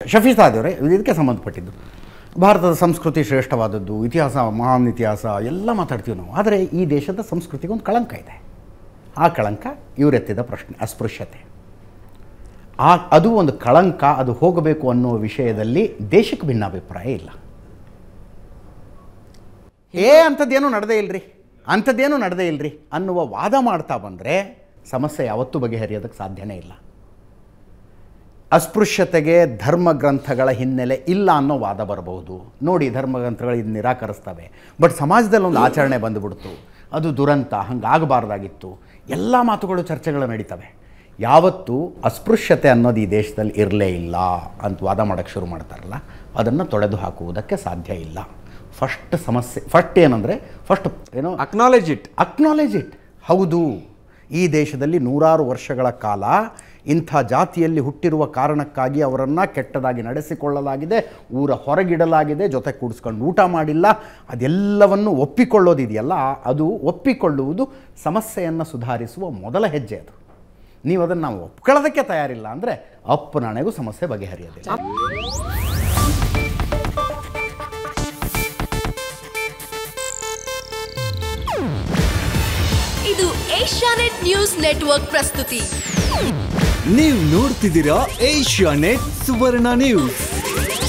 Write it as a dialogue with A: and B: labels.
A: ಶಫೀಸಾದವರೇ ಇದಕ್ಕೆ ಸಂಬಂಧಪಟ್ಟಿದ್ದು ಭಾರತದ ಸಂಸ್ಕೃತಿ ಶ್ರೇಷ್ಠವಾದದ್ದು ಇತಿಹಾಸ ಮಹಾನ್ ಇತಿಹಾಸ ಎಲ್ಲ ಮಾತಾಡ್ತೀವಿ ನಾವು ಆದರೆ ಈ ದೇಶದ ಸಂಸ್ಕೃತಿಗೆ ಒಂದು ಕಳಂಕ ಇದೆ ಆ ಕಳಂಕ ಇವರೆತ್ತಿದ ಪ್ರಶ್ನೆ ಅಸ್ಪೃಶ್ಯತೆ ಆ ಅದು ಒಂದು ಕಳಂಕ ಅದು ಹೋಗಬೇಕು ಅನ್ನುವ ವಿಷಯದಲ್ಲಿ ದೇಶಕ್ಕೆ ಭಿನ್ನಾಭಿಪ್ರಾಯ ಇಲ್ಲ ಏ ಅಂಥದ್ದೇನೂ ನಡೆದೇ ಇಲ್ರಿ ಅಂಥದ್ದೇನೂ ನಡೆದೇ ಇಲ್ರಿ ಅನ್ನುವ ವಾದ ಮಾಡ್ತಾ ಬಂದರೆ ಸಮಸ್ಯೆ ಯಾವತ್ತೂ ಬಗೆಹರಿಯೋದಕ್ಕೆ ಸಾಧ್ಯನೇ ಇಲ್ಲ ಅಸ್ಪೃಶ್ಯತೆಗೆ ಧರ್ಮ ಗ್ರಂಥಗಳ ಹಿನ್ನೆಲೆ ಇಲ್ಲ ಅನ್ನೋ ವಾದ ಬರಬಹುದು ನೋಡಿ ಧರ್ಮ ಗ್ರಂಥಗಳು ಇದು ನಿರಾಕರಿಸ್ತವೆ ಬಟ್ ಸಮಾಜದಲ್ಲಿ ಒಂದು ಆಚರಣೆ ಬಂದುಬಿಡ್ತು ಅದು ದುರಂತ ಹಂಗಾಗಬಾರ್ದಾಗಿತ್ತು ಎಲ್ಲ ಮಾತುಗಳು ಚರ್ಚೆಗಳು ನಡೀತವೆ ಯಾವತ್ತೂ ಅಸ್ಪೃಶ್ಯತೆ ಅನ್ನೋದು ಈ ದೇಶದಲ್ಲಿ ಇರಲೇ ಇಲ್ಲ ಅಂತ ವಾದ ಮಾಡೋಕ್ಕೆ ಶುರು ಮಾಡ್ತಾರಲ್ಲ ಅದನ್ನು ತೊಡೆದು ಹಾಕುವುದಕ್ಕೆ ಸಾಧ್ಯ ಇಲ್ಲ ಫಸ್ಟ್ ಸಮಸ್ಯೆ ಫಸ್ಟ್ ಏನಂದರೆ ಫಸ್ಟ್ ಏನೋ
B: ಅಕ್ನಾಲೇಜ್ ಇಟ್
A: ಅಕ್ನಾಲೇಜ್ ಇಟ್ ಹೌದು ಈ ದೇಶದಲ್ಲಿ ನೂರಾರು ವರ್ಷಗಳ ಕಾಲ ಇಂಥ ಜಾತಿಯಲ್ಲಿ ಹುಟ್ಟಿರುವ ಕಾರಣಕ್ಕಾಗಿ ಅವರನ್ನು ಕೆಟ್ಟದಾಗಿ ನಡೆಸಿಕೊಳ್ಳಲಾಗಿದೆ ಊರ ಹೊರಗಿಡಲಾಗಿದೆ ಜೊತೆ ಕೂಡಿಸ್ಕೊಂಡು ಊಟ ಮಾಡಿಲ್ಲ ಅದೆಲ್ಲವನ್ನು ಒಪ್ಪಿಕೊಳ್ಳೋದಿದೆಯಲ್ಲ ಅದು ಒಪ್ಪಿಕೊಳ್ಳುವುದು ಸಮಸ್ಯೆಯನ್ನು ಸುಧಾರಿಸುವ ಮೊದಲ ಹೆಜ್ಜೆ ಅದು ನೀವು ಅದನ್ನು ನಾವು ಒಪ್ಕೊಳ್ಳೋದಕ್ಕೆ ತಯಾರಿಲ್ಲ ಅಂದರೆ ಅಪ್ಪನಾಣೆಗೂ ಸಮಸ್ಯೆ ಬಗೆಹರಿಯೋದಿಲ್ಲ
C: ಇದು ಏಷ್ಯಾನೆಟ್ ನ್ಯೂಸ್ ನೆಟ್ವರ್ಕ್ ಪ್ರಸ್ತುತಿ
D: ನೀವು ನೋಡ್ತಿದ್ದೀರಾ ಏಷ್ಯಾ ನೆಟ್ ಸುವರ್ಣ ನ್ಯೂಸ್